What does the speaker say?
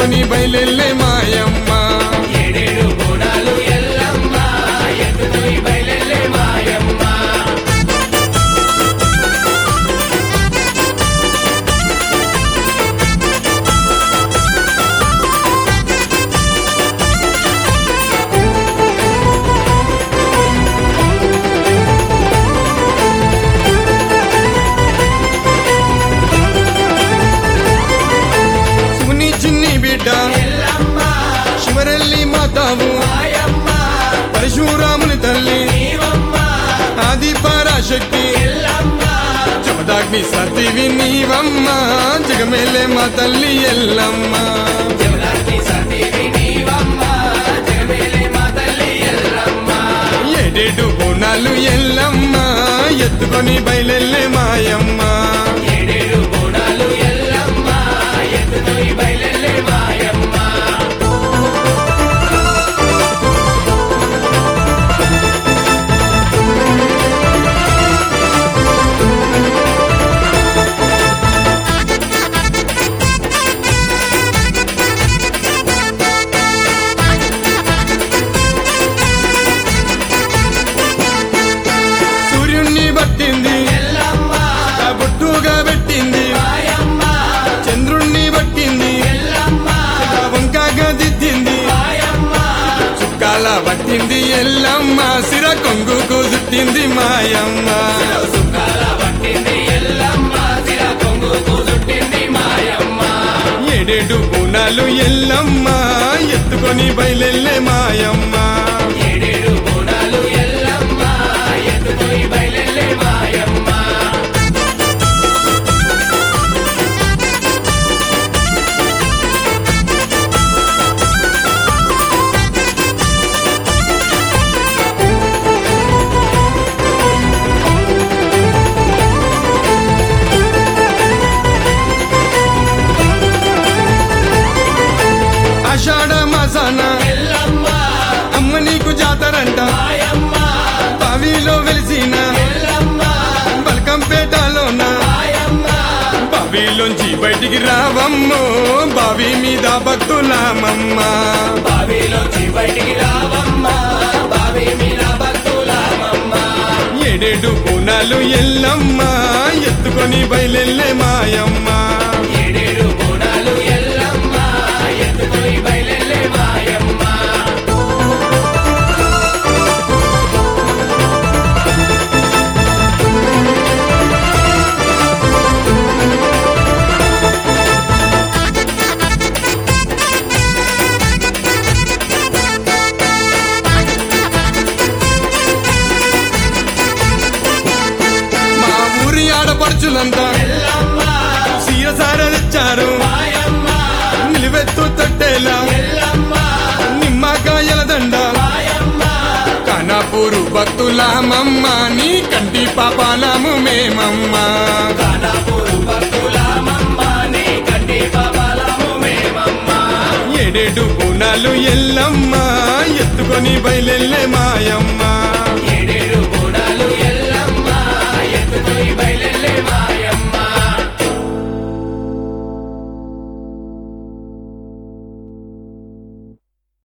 ఎత్తుకొని బయలెల్లే మాయమ్మ ఏడేడు బోనాలు ఎల్లమ్మ ఎత్తుకొని బయలెల్లే మాయమ్మ శివుని చిన్ని బిడ్డ ఎల్లమ్మ శివరెల్లి మాతావు మాయమ్మ పరశురాముని తల్లి నీవమ్మ ఆది పరాశక్తి ఎల్లమ్మ జమదాగ్ని సతివి నీవమ్మ జగమేలే మా తల్లి ఎల్లమ్మ జమదాగ్ని సతీవి నీవమ్మ జగమేలే మా తల్లి ఎల్లమ్మ ఏడేడు బోనాలు ఎల్లమ్మ ఎత్తుకొని బయలెల్లే మాయమ్మ ఏడేడు బోనాలు ఎల్లమ్మ ఎత్తుకొని బయలెల్లే మాయమ్మ సూర్యుణ్ణి పట్టింది ఎల్లమ్మ ఆ బొట్టుగా పెట్టింది మాయమ్మ చంద్రుణ్ణి పట్టింది ఎల్లమ్మ ఆ వంకాగా దిద్దింది మాయమ్మ చుక్కాల పట్టింది ఎల్లమ్మ సిర కొంగుకు చుట్టింది మాయమ్మ సుఖాల పట్టింది ఎల్లమ్మ సిర కొంగుకు చుట్టింది మాయమ్మ ఏడేడు బోనాలు ఎల్లమ్మ ఎత్తుకొని బయలెల్లే మాయమ్మ ఏడేడు బోనాలు ఎల్లమ్మ ఎత్తుకొని బయలెల్లే మాయమ్మ ఆషాఢ మాసాన ఎల్లమ్మ అమ్మ నీకు జాతరంట మాయమ్మ బావిలో వెలిసిన ఎల్లమ్మ బల్కంపేటలోన మాయమ్మ బావిలోంచి బయటికి రావమ్మో బావి మీద భక్తులామమ్మ బావిలోంచి బయటికి రావమ్మ బావి మీద భక్తులామమ్మ ఏడేడు బోనాలు ఎల్లమ్మ ఎత్తుకొని బయలెల్లే మాయమ్మ ఏడేడు బోనాలు ఎల్లమ్మ ఎత్తుకొని బయలెల్లే మాయమ్మ మా ఊరి ఆడపడుచులంతా ఎల్లమ్మ సీరసార తెచ్చారు మాయమ్మ నిలువెత్తు తట్టేలా ఎల్లమ్మ నిమ్మకాయల దండ మాయమ్మ కనపూరు భక్తులామమ్మ నీ కంటి పాపాలము మేమమ్మ కానాపూరు భక్తులామమ్మ నీ కంటి బాబాలము మేమమ్మ ఏడేడు బోనాలు ఎల్లమ్మ ఎత్తుకొని బయలెల్లే మాయమ్మ